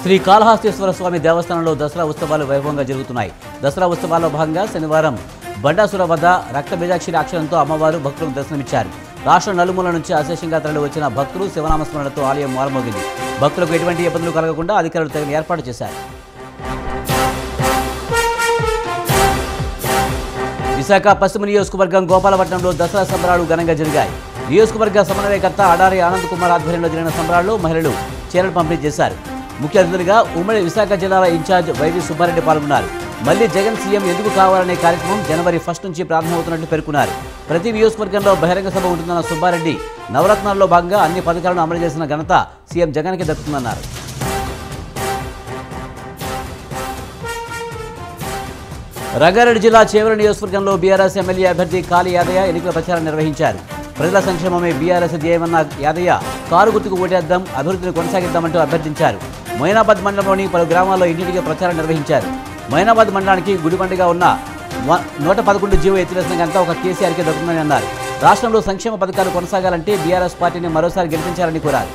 శ్రీ కాళహస్తీశ్వర స్వామి దేవస్థానంలో దసరా ఉత్సవాలు వైభవంగా జరుగుతున్నాయి దసరా ఉత్సవాల్లో భాగంగా శనివారం బండాసుర వద్ద రక్త బీజాక్షి అక్షరంతో అమ్మవారు భక్తులకు దర్శనమిచ్చారు రాష్ట్ర నలుమూల నుంచి అశేషంగా తరలి వచ్చిన భక్తులు శివనామస్మరణతో ఆలయం మారుమోగింది భక్తులకు ఎటువంటి ఇబ్బందులు కలగకుండా అధికారులు తగిన ఏర్పాటు చేశారు విశాఖ పశ్చిమ నియోజకవర్గం గోపాలపట్నంలో దసరా సంబరాలు ఘనంగా జరిగాయి నియోజకవర్గ సమన్వయకర్త అడారి ఆనంద్ కుమార్ ఆధ్వర్యంలో జరిగిన సంబరాల్లో మహిళలు చీరలు పంపిణీ చేశారు ముఖ్య అతిథులుగా ఉమ్మడి విశాఖ జిల్లాల ఇన్ఛార్జ్ వైవి సుబ్బారెడ్డి పాల్గొన్నారు మళ్లీ జగన్ సీఎం ఎందుకు కావాలనే కార్యక్రమం జనవరి ఫస్ట్ నుంచి ప్రారంభమవుతున్నట్లు పేర్కొన్నారు ప్రతి నియోజకవర్గంలో బహిరంగ సభ ఉంటుందన్న సుబ్బారెడ్డి నవరత్నాల్లో భాగంగా అన్ని పథకాలను అమలు చేసిన ఘనత సీఎం జగన్కి దక్కుతుందన్నారు రంగారెడ్డి జిల్లా చేవల నియోజకవర్గంలో బీఆర్ఎస్ ఎమ్మెల్యే అభ్యర్థి కాళీ యాదయ్య ఎన్నికల ప్రచారం నిర్వహించారు ప్రజల సంక్షేమమే బీఆర్ఎస్ ధ్యేయమన్న యాదయ్య కారు గుర్తుకు ఓటేద్దాం అభివృద్ధిని కొనసాగిద్దామంటూ అభ్యర్థించారు మొయినాబాద్ మండలంలోని పలు గ్రామాల్లో ఇంటింటికి ప్రచారం నిర్వహించారు మొయినాబాద్ మండలానికి గుడిబండగా ఉన్న వ- నూట పదకొండు జీవో ఎత్తివేసిన ఘనత ఒక కేసీఆర్కే దక్కుతుందని అన్నారు రాష్ట్రంలో సంక్షేమ పథకాలు కొనసాగాలంటే బీఆర్ఎస్ పార్టీని మరోసారి గెలిపించాలని కోరారు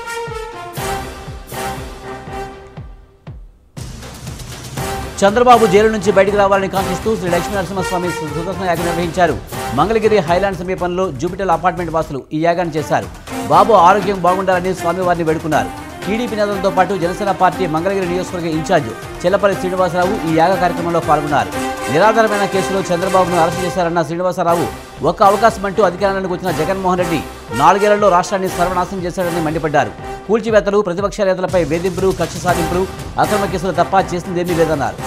చంద్రబాబు జైలు నుంచి బయటకు రావాలని కాంక్షిస్తూ శ్రీ లక్ష్మీ నరసింహస్వామి సు- సుదర్శన యాగం నిర్వహించారు మంగళగిరి హైలాండ్ సమీపంలో జూపిటల్ అపార్ట్మెంట్ వాసులు ఈ యాగాన్ని చేశారు బాబు ఆరోగ్యం బాగుండాలని స్వామివారిని వేడుకున్నారు టీడీపీ నేతలతో పాటు జనసేన పార్టీ మంగళగిరి నియోజకవర్గ ఇన్ఛార్జ్ చెల్లపల్లి శ్రీనివాసరావు ఈ యాగ కార్యక్రమంలో పాల్గొన్నారు నిరాధారమైన కేసులో చంద్రబాబును అరెస్టు చేశారన్న శ్రీనివాసరావు ఒక్క అవకాశం అంటూ అధికారంలోకి వచ్చిన జగన్మోహన్ రెడ్డి నాలుగేళ్లలో రాష్ట్రాన్ని సర్వనాశనం చేశాడని మండిపడ్డారు కూల్చివేతలు ప్రతిపక్ష నేతలపై వేధింపులు కక్ష సాధింపులు అక్రమ కేసులు తప్ప చేసిందేమీ లేదన్నారు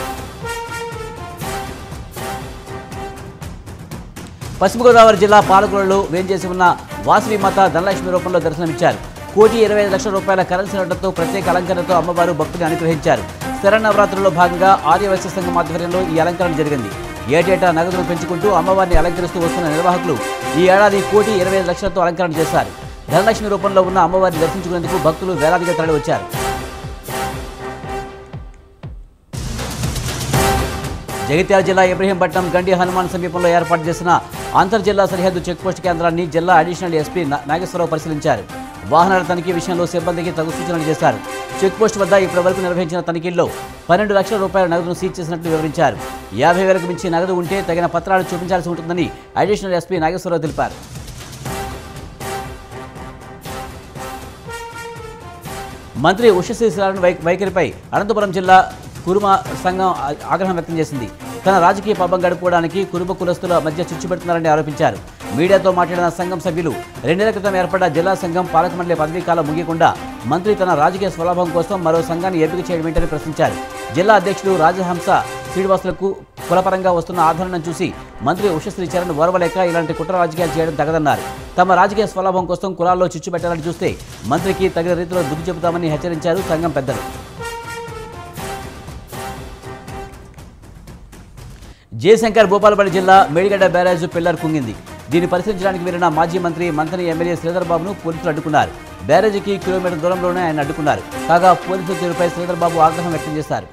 పశ్చిమ గోదావరి జిల్లా పాలకులలో వేంచేసి ఉన్న వాసవి మాత ధనలక్ష్మి రూపంలో దర్శనమిచ్చారు కోటి ఇరవై ఐదు లక్షల రూపాయల కరెన్సీ నోట్లతో ప్రత్యేక అలంకరణతో అమ్మవారు భక్తుని అనుగ్రహించారు శరణవరాత్రుల్లో భాగంగా ఆర్యవైశ్య సంఘం ఆధ్వర్యంలో ఈ అలంకరణ జరిగింది ఏటేటా నగదును పెంచుకుంటూ అమ్మవారిని అలంకరిస్తూ వస్తున్న నిర్వాహకులు ఈ ఏడాది కోటి ఇరవై ఐదు లక్షలతో అలంకరణ చేశారు ధనలక్ష్మి రూపంలో ఉన్న అమ్మవారిని దర్శించుకునేందుకు భక్తులు వేలాదిగా తరలివచ్చారు జగిత్యాల జిల్లా ఇబ్రహీంపట్నం గండి హనుమాన్ సమీపంలో ఏర్పాటు చేసిన అంతర్ జిల్లా సరిహద్దు చెక్పోస్ట్ కేంద్రాన్ని జిల్లా అడిషనల్ ఎస్పీ నా- నాగేశ్వరరావు పరిశీలించారు వాహనాల తనిఖీ విషయంలో సిబ్బందికి తగు సూచనలు చేశారు చెక్పోస్ట్ వద్ద ఇప్పటివరకు నిర్వహించిన తనిఖీల్లో పన్నెండు లక్షల రూపాయల నగదును సీజ్ చేసినట్లు వివరించారు యాభై వేలకు మించి నగదు ఉంటే తగిన పత్రాలు చూపించాల్సి ఉంటుందని అడిషనల్ ఎస్పీ నాగేశ్వరరావు తెలిపారు మంత్రి ఉషశ్రీ శ్రీరామ్ వై వైఖరిపై అనంతపురం జిల్లా కురుమ సంఘం ఆ- ఆగ్రహం వ్యక్తం చేసింది తన రాజకీయ పబ్బం గడుపుకోవడానికి కురుమ కులస్తుల మధ్య చిచ్చు పెడుతున్నారని ఆరోపించారు మీడియాతో మాట్లాడిన సంఘం సభ్యులు రెండేళ్ల క్రితం ఏర్పడ్డ జిల్లా సంఘం పాలక మండలి పదవీ కాలం ముగియకుండా మంత్రి తన రాజకీయ స్వలాభం కోసం మరో సంఘాన్ని ఎంపిక చేయడమేంటని ప్రశ్నించారు జిల్లా అధ్యక్షుడు రాజహంస శ్రీనివాసులకు కులపరంగా వస్తున్న ఆదరణను చూసి మంత్రి ఉషశ్రీ చరణ్ ఓర్వలేక ఇలాంటి కుట్ర రాజకీయాలు చేయడం తగదన్నారు తమ రాజకీయ స్వలాభం కోసం కులాల్లో చిచ్చు పెట్టాలని చూస్తే మంత్రికి తగిన రీతిలో బుద్ధి చెబుతామని హెచ్చరించారు సంఘం పెద్దలు జయశంకర్ భూపాలపల్లి జిల్లా మేడిగడ్డ బ్యారేజ్ పిల్లర్ కుంగింది దీన్ని పరిశీలించడానికి వెళ్లిన మాజీ మంత్రి మంత్రి ఎమ్మెల్యే శ్రీధర్ బాబును పోలీసులు అడ్డుకున్నారు బ్యారేజీకి కిలోమీటర్ దూరంలోనే ఆయన అడ్డుకున్నారు కాగా పోలీసుల తీరుపై శ్రీధర్ బాబు ఆగ్రహం వ్యక్తం చేశారు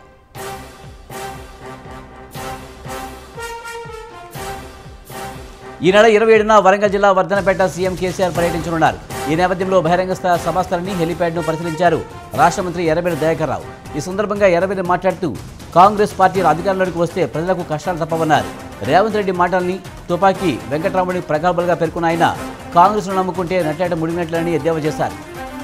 ఈ నెల ఇరవై ఏడున వరంగల్ జిల్లా వర్ధనపేట సీఎం కేసీఆర్ పర్యటించనున్నారు ఈ నేపథ్యంలో బహిరంగ స్థ- సభాస్థలిని హెలిప్యాడ్ను పరిశీలించారు రాష్ట్ర మంత్రి ఎర్రబెల్లి దయాకర్ రావు ఈ సందర్భంగా ఎర్రబెల్లి మాట్లాడుతూ కాంగ్రెస్ పార్టీ అధికారంలోకి వస్తే ప్రజలకు కష్టాలు తప్పవన్నారు రేవంత్ రెడ్డి మాటల్ని తుపాకీ వెంకటరాముడి ప్రగల్భాలుగా పేర్కొన్న ఆయన కాంగ్రెస్ను నమ్ముకుంటే నట్టేట ముడిగినట్లని ఎద్దేవా చేశారు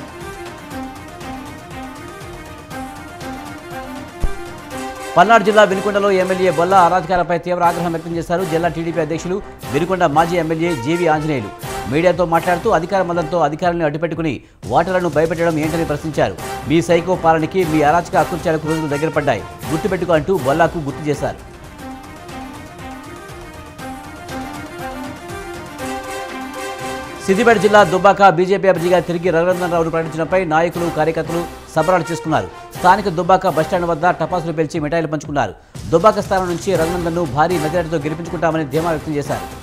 పల్నాడు జిల్లా వినుకొండలో ఎమ్మెల్యే బొల్ల ఆరాధకాలపై తీవ్ర ఆగ్రహం వ్యక్తం చేశారు జిల్లా టీడీపీ అధ్యక్షులు వినుకొండ మాజీ ఎమ్మెల్యే జీవి ఆంజనేయులు మీడియాతో మాట్లాడుతూ అధికార మద్దతుతో అధికారులను అడ్డుపెట్టుకుని ఓటర్లను భయపెట్టడం ఏంటని ప్రశ్నించారు మీ సైకో పాలనకి మీ అరాచక అకృత్యాలకు రోజులు దగ్గర పడ్డాయి గుర్తుపెట్టుకో అంటూ బొల్లాకు గుర్తు చేశారు సిద్దిపేట జిల్లా దుబ్బాక బీజేపీ అభ్యర్థిగా తిరిగి రఘునందన్ రావును ప్రకటించడంపై నాయకులు కార్యకర్తలు సంబరాలు చేసుకున్నారు స్థానిక దుబ్బాక బస్టాండ్ వద్ద టపాసులు పేల్చి మిఠాయిలు పంచుకున్నారు దుబ్బాక స్థానం నుంచి రఘునందన్ను భారీ మెజారిటీతో గెలిపించుకుంటామని ధీమా వ్యక్తం చేశారు